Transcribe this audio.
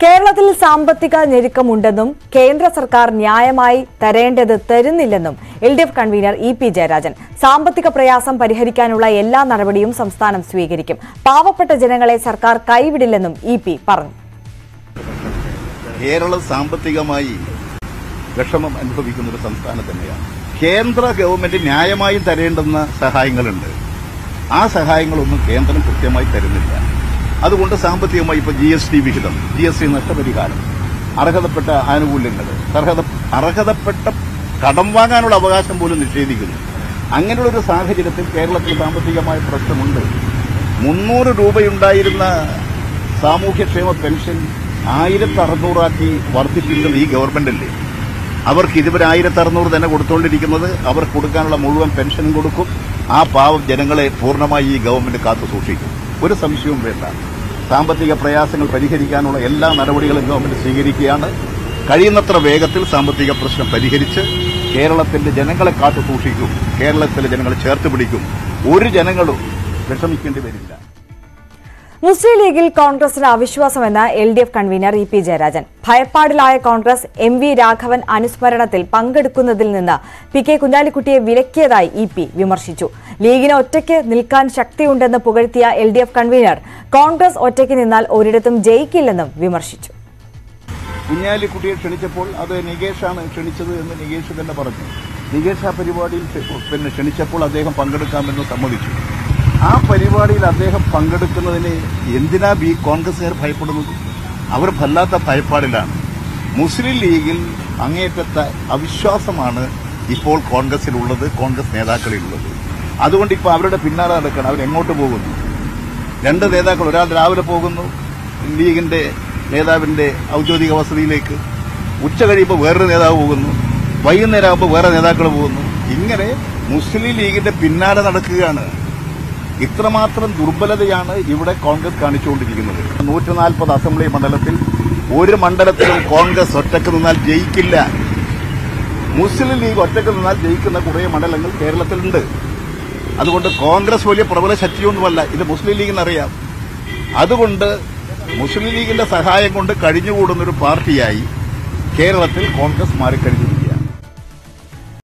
കേരളത്തിൽ സാമ്പത്തിക ഞെരുക്കമുണ്ടെന്നും കേന്ദ്ര സർക്കാർ ന്യായമായി തരേണ്ടത് തരുന്നില്ലെന്നും L D F convener E P Jayarajan സാമ്പത്തിക പ്രയാസം പരിഹരിക്കാനുള്ള എല്ലാ നടപടിയും സംസ്ഥാനം സ്വീകരിക്കും പാവപ്പെട്ട ജനങ്ങളെ സർക്കാർ കൈവിടില്ലെന്നും ഇ പി പറഞ്ഞു കേരളം സാമ്പത്തികമായി വിഷമം അനുഭവിക്കുന്ന ഒരു സംസ്ഥാനം തന്നെയാണ് കേന്ദ്ര ഗവൺമെന്റ് ന്യായമായും തരേണ്ടുന്ന സഹായങ്ങളുണ്ട് ആ സഹായങ്ങളൊന്നും കേന്ദ്രം കൃത്യമായി തരുന്നില്ല അതുകൊണ്ട് സാമ്പത്തികമായി ഇപ്പോൾ ജി എസ് ടി വിഹിതം ജി എസ് ടി നഷ്ടപരിഹാരം അർഹതപ്പെട്ട ആനുകൂല്യങ്ങൾ അർഹത അർഹതപ്പെട്ട കടം വാങ്ങാനുള്ള അവകാശം പോലും നിഷേധിക്കുന്നു അങ്ങനെയുള്ള ഒരു സാഹചര്യത്തിൽ കേരളത്തിൽ സാമ്പത്തികമായ പ്രശ്നമുണ്ട് മുന്നൂറ് രൂപയുണ്ടായിരുന്ന സാമൂഹ്യക്ഷേമ പെൻഷൻ ആയിരത്തി അറുന്നൂറാക്കി വർദ്ധിപ്പിക്കുന്നത് ഈ ഗവൺമെന്റല്ലേ അവർക്ക് ഇതുവരെ ആയിരത്തി അറുന്നൂറ് തന്നെ കൊടുത്തുകൊണ്ടിരിക്കുന്നത് അവർ കൊടുക്കാനുള്ള മുഴുവൻ പെൻഷനും കൊടുക്കും ആ പാവം ജനങ്ങളെ പൂർണ്ണമായി ഈ ഗവൺമെന്റ് കാത്തു സൂക്ഷിക്കും ഒരു സംശയവും വേണ്ട സാമ്പത്തിക പ്രയാസങ്ങൾ പരിഹരിക്കാനുള്ള എല്ലാ നടപടികളും ഗവൺമെന്റ് സ്വീകരിക്കുകയാണ് കഴിയുന്നത്ര വേഗത്തിൽ സാമ്പത്തിക പ്രശ്നം പരിഹരിച്ച് കേരളത്തിന്റെ ജനങ്ങളെ കാത്തു സൂക്ഷിക്കും കേരളത്തിലെ ജനങ്ങളെ ചേർത്ത് പിടിക്കും ഒരു ജനങ്ങളും വിഷമിക്കേണ്ടി വരില്ല മുസ്ലിം ലീഗിൽ കോൺഗ്രസിന് അവിശ്വാസമെന്ന് L D F convener E P Jayarajan ഭയപ്പാടിലായ കോൺഗ്രസ് എം വി രാഘവൻ അനുസ്മരണത്തിൽ പങ്കെടുക്കുന്നതിൽ നിന്ന് പി കെ കുഞ്ഞാലിക്കുട്ടിയെ വിലക്കിയതായി ഇ പി വിമർശിച്ചു ലീഗിന് ഒറ്റയ്ക്ക് നിൽക്കാൻ ശക്തിയുണ്ടെന്ന് പുകഴ്ത്തിയ L D F convener Congress ഒറ്റയ്ക്ക് നിന്നാൽ ഒരിടത്തും ജയിക്കില്ലെന്നും വിമർശിച്ചു കുഞ്ഞാലിക്കുട്ടിയെ ക്ഷണിച്ചപ്പോൾ അത് നികേഷാണ് ക്ഷണിച്ചത് എന്ന് നികേഷ് തന്നെ പറഞ്ഞു നികേഷ് ആ പരിപാടിയിൽ ക്ഷ- പിന്നെ ക്ഷണിച്ചപ്പോൾ അദ്ദേഹം പങ്കെടുക്കാമെന്ന് സമ്മതിച്ചു ആ പരിപാടിയിൽ അദ്ദേഹം പങ്കെടുക്കുന്നതിന് എന്തിനാ ബി കോൺഗ്രസുകാർ ഭയപ്പെടുന്നത് അവർ വല്ലാത്ത ഭയപ്പാടിലാണ് മുസ്ലിം ലീഗിൽ അങ്ങേറ്റത്തെ അവിശ്വാസമാണ് ഇപ്പോൾ കോൺഗ്രസിലുള്ളത് കോൺഗ്രസ് നേതാക്കളിലുള്ളത് അതുകൊണ്ട് ഇപ്പോൾ അവരുടെ പിന്നാലെ നടക്കണം അവരെങ്ങോട്ട് പോകുന്നു രണ്ട് നേതാക്കൾ ഒരാൾ രാവിലെ പോകുന്നു ലീഗിന്റെ നേതാവിന്റെ ഔദ്യോഗിക വസതിയിലേക്ക് ഉച്ച കഴിയുമ്പോൾ വേറൊരു നേതാവ് പോകുന്നു വൈകുന്നേരം ആകുമ്പോൾ വേറെ നേതാക്കൾ പോകുന്നു ഇങ്ങനെ മുസ്ലിം ലീഗിന്റെ പിന്നാലെ നടക്കുകയാണ് ഇത്രമാത്രം ദുർബലതയാണ് ഇവിടെ കോൺഗ്രസ് കാണിച്ചുകൊണ്ടിരിക്കുന്നത് നൂറ്റി നാൽപ്പത് അസംബ്ലി മണ്ഡലത്തിൽ ഒരു മണ്ഡലത്തിലും കോൺഗ്രസ് ഒറ്റക്ക് നിന്നാൽ ജയിക്കില്ല മുസ്ലിം ലീഗ് ഒറ്റക്ക് നിന്നാൽ ജയിക്കുന്ന കുറേ മണ്ഡലങ്ങൾ കേരളത്തിലുണ്ട് അതുകൊണ്ട് കോൺഗ്രസ് വലിയ പ്രബല ശക്തിയൊന്നുമല്ല ഇത് മുസ്ലിം ലീഗിന് അറിയാം അതുകൊണ്ട് മുസ്ലിം ലീഗിന്റെ സഹായം കൊണ്ട് കഴിഞ്ഞുകൂടുന്ന ഒരു പാർട്ടിയായി കേരളത്തിൽ കോൺഗ്രസ് മാറിക്കഴിഞ്ഞു